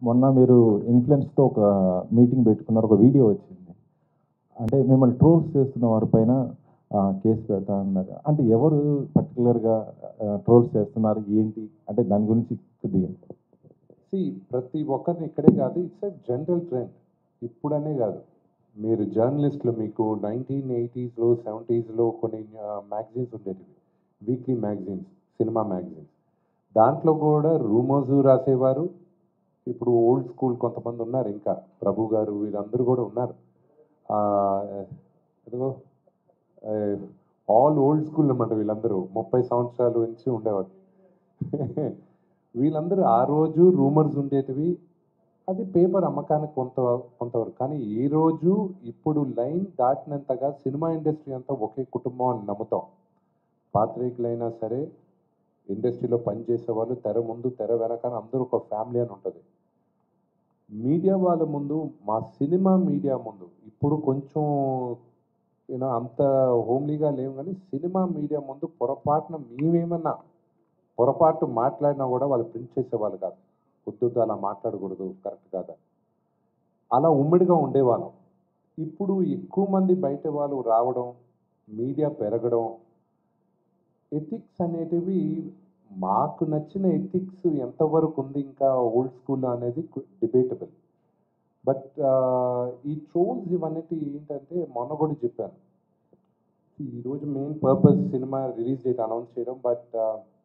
మొన్న మీరు ఇన్ఫ్లుయెన్స్తో ఒక మీటింగ్ పెట్టుకున్నారు ఒక వీడియో వచ్చింది అంటే మిమ్మల్ని ట్రోల్స్ చేస్తున్న వారిపైన ఆ, కేసు పెడతా అన్నారు అంటే ఎవరు పర్టికులర్గా ట్రోల్స్ చేస్తున్నారు ఏంటి అంటే దాని గురించి కొద్దిగా సి ప్రతి ఒక్కరిని ఇక్కడే కాదు ఇట్స్ ఎ జనరల్ ట్రెండ్ ఇప్పుడనే కాదు మీరు జర్నలిస్టులు మీకు నైన్టీన్ ఎయిటీస్లో సెవెంటీస్లో కొన్ని మ్యాగజైన్స్ ఉండేవి వీక్లీ మ్యాగజైన్స్ సినిమా మ్యాగజైన్స్ దాంట్లో కూడా రూమర్స్ రాసేవారు ఇప్పుడు ఓల్డ్ స్కూల్ కొంతమంది ఉన్నారు ఇంకా ప్రభు గారు వీరందరూ కూడా ఉన్నారు ఆ, ఎదుగో ఆల్ ఓల్డ్ స్కూల్ అన్నమాట వీళ్ళందరూ ముప్పై సంవత్సరాల నుంచి ఉండేవారు వీళ్ళందరూ ఆ రోజు రూమర్స్ ఉండేటివి అది పేపర్ అమ్మకానికి కొంత కొంతవరకు కానీ ఈ రోజు ఇప్పుడు లైన్ దాటినంతగా సినిమా ఇండస్ట్రీ అంతా ఒకే కుటుంబం అని నమ్ముతాం పాత్రికులైనా సరే ఇండస్ట్రీలో పనిచేసే వాళ్ళు తెర ముందు తెర వెనకాల అందరూ ఒక ఫ్యామిలీ అని ఉంటుంది మీడియా వాళ్ళ ముందు మా సినిమా మీడియా ముందు ఇప్పుడు కొంచెం యూనో అంత హోమ్లీగా లేవు కానీ సినిమా మీడియా ముందు పొరపాటున మేమేమన్నా పొరపాటు మాట్లాడినా కూడా వాళ్ళు ప్రింట్ చేసేవాళ్ళు కాదు వద్దు అలా మాట్లాడకూడదు కరెక్ట్ కాదా అలా ఉమ్మడిగా ఉండేవాళ్ళం ఇప్పుడు ఎక్కువ మంది బయట వాళ్ళు రావడం మీడియా పెరగడం ఎథిక్స్ అనేటివి మాకు నచ్చిన ఎథిక్స్ ఎంతవరకు ఉంది ఇంకా ఓల్డ్ స్కూల్ అనేది డిబేటబుల్ బట్ ఈ ట్రోల్స్ ఇవన్నీ ఏంటంటే మొన్న కూడా చెప్పాను ఈరోజు main purpose cinema release date announce చేయడం బట్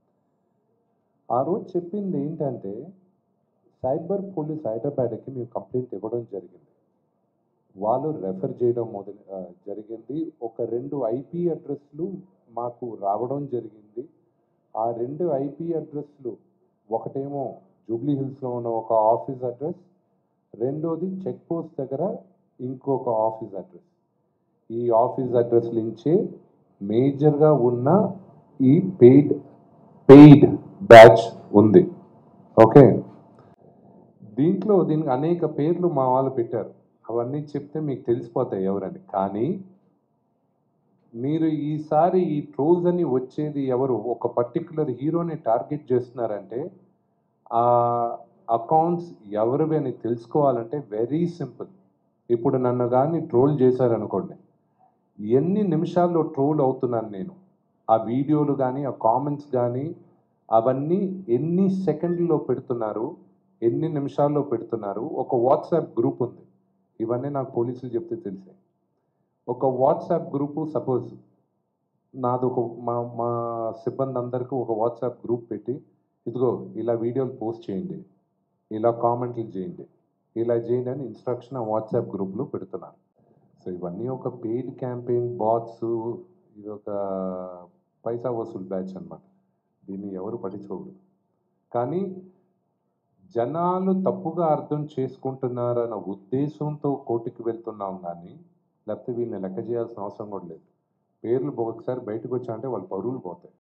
ఆ రోజు చెప్పింది ఏంటంటే సైబర్ పోలీస్ హైదరాబాద్కి మేము కంప్లైంట్ ఇవ్వడం జరిగింది వాళ్ళు రెఫర్ చేయడం మొదలు ఆ, జరిగింది ఒక రెండు ఐపీ అడ్రస్లు మాకు రావడం జరిగింది ఆ రెండు ఐపీ అడ్రస్లు ఒకటేమో జూబ్లీ హిల్స్లో ఉన్న ఒక ఆఫీస్ అడ్రస్ రెండోది చెక్ పోస్ట్ దగ్గర ఇంకొక ఆఫీస్ అడ్రస్ ఈ ఆఫీస్ అడ్రస్ నుంచే మేజర్గా ఉన్న ఈ పెయిడ్ పెయిడ్ బ్యాచ్ ఉంది ఓకే దీంట్లో దీనికి అనేక పేర్లు మా వాళ్ళు పెట్టారు అవన్నీ చెప్తే మీకు తెలిసిపోతాయి ఎవరని కానీ మీరు ఈసారి ఈ ట్రోల్స్ అని వచ్చేది ఎవరు ఒక పర్టికులర్ హీరోని టార్గెట్ చేస్తున్నారంటే ఆ అకౌంట్స్ ఎవరివి అని తెలుసుకోవాలంటే వెరీ సింపుల్ ఇప్పుడు నన్ను కానీ ట్రోల్ చేశారనుకోండి ఎన్ని నిమిషాల్లో ట్రోల్ అవుతున్నాను నేను ఆ వీడియోలు కానీ ఆ కామెంట్స్ కానీ అవన్నీ ఎన్ని సెకండ్లలో పెడుతున్నారు ఎన్ని నిమిషాల్లో పెడుతున్నారు ఒక వాట్సాప్ గ్రూప్ ఉంది ఇవన్నీ నాకు పోలీసులు చెప్తే తెలిసాయి ఒక వాట్సాప్ గ్రూపు సపోజ్ నాది ఒక మా మా సిబ్బంది అందరికీ ఒక వాట్సాప్ గ్రూప్ పెట్టి ఇదిగో ఇలా వీడియోలు పోస్ట్ చేయండి ఇలా కామెంట్లు చేయండి ఇలా చేయండి అని ఇన్స్ట్రక్షన్ ఆ వాట్సాప్ గ్రూప్లో పెడుతున్నారు సో ఇవన్నీ ఒక పెయిడ్ క్యాంపెయిన్ బాట్స్ ఇది ఒక పైసా వసూలు బ్యాచ్ అన్నమాట దీన్ని ఎవరు పట్టించుకోకూడదు కానీ జనాలు తప్పుగా అర్థం చేసుకుంటున్నారన్న ఉద్దేశంతో కోర్టుకి వెళ్తున్నాం కానీ లేకపోతే వీళ్ళని లెక్క చేయాల్సిన అవసరం కూడా లేదు పేర్లు ఒకసారి బయటకు వచ్చాయంటే వాళ్ళ పరువులు పోతాయి